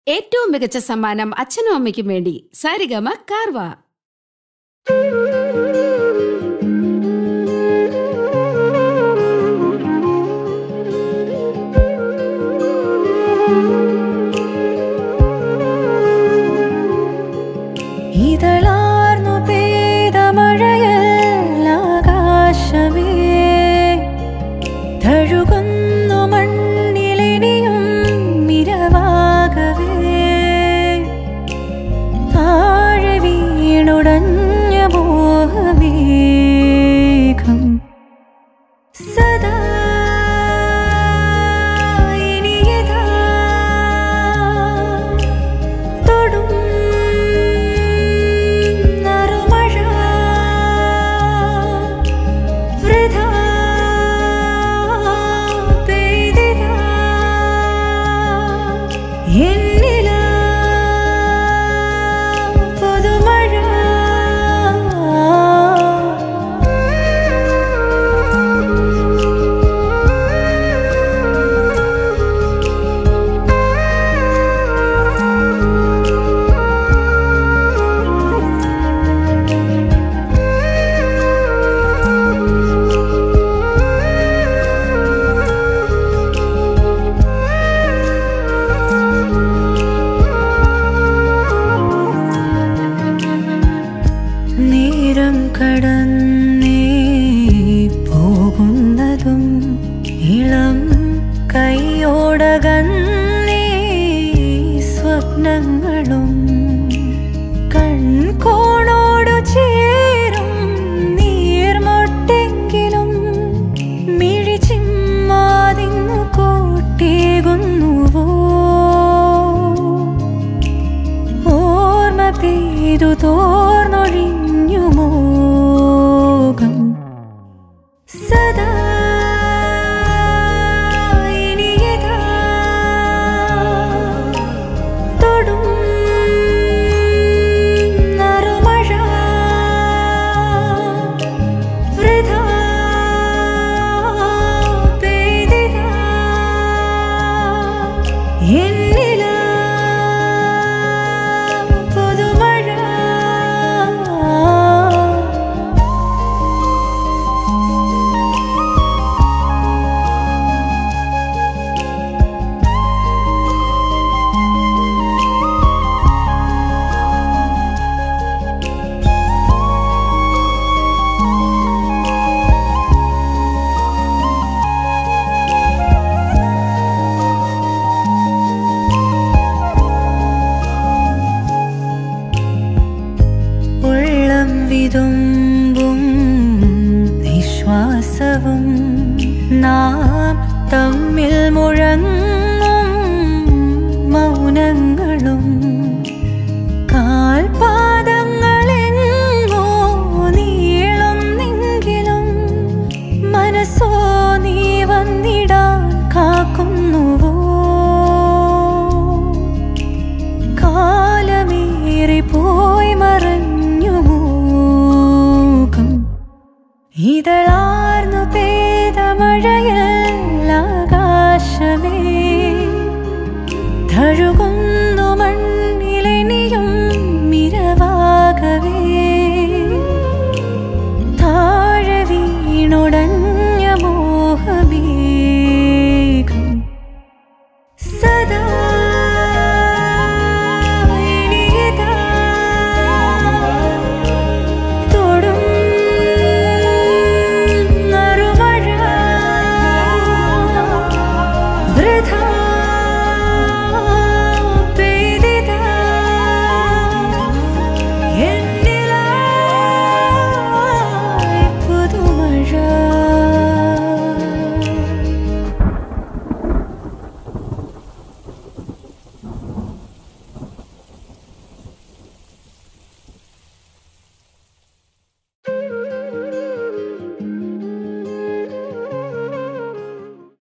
ഏറ്റവും മികച്ച സമ്മാനം അച്ഛനും അമ്മയ്ക്കും വേണ്ടി സാരിഗമ കാർവ ഇതളാർന്നു പെയ്ത മഴയിൽ ആകാശമേ തഴുകുന്നു മണ്ണിലിനിയും മിരവാകവേ താഴെ വീണുടഞ്ഞ മോഹമേഘം സദാ ഇനിയതാ തൊടും നറുമഴ വൃഥാ പെയ്തിതാ എന്നില പുതുമഴ നേരം കടന്നേ പോകുന്നതും ഇളം കൈയോടകന്നേ സ്വപ്നങ്ങളും കൺകോണോടു ചേരും നീർമൊട്ടെങ്കിലും മിഴിച്ചിമ്മാതിന്നു കൂട്ടേകുന്നുവോ ഓർമ്മ പെയ്തു തോർന്നൊഴിഞ്ഞു മോകം സദാ ഇനിയതാ തൊടും നറുമഴ വൃഥാ പെയ്തിതാ എന്നില പുതുമഴ ഉള്ളം വിതുമ്പും നിശ്വാസവും നാം തമ്മിൽ മുഴങ്ങും മൗനങ്ങളും കാൽപാദങ്ങളെങ്ങോ നീളുന്നെങ്കിലും മനസ്സോ നീ വന്നിടാൻ കാക്കുന്നുവോ കാലമേറി പോയി മറഞ്ഞു മൂകം ഇതളാർന്നു പെയ്ത മഴയിൽ ആകാശമേ തഴുകും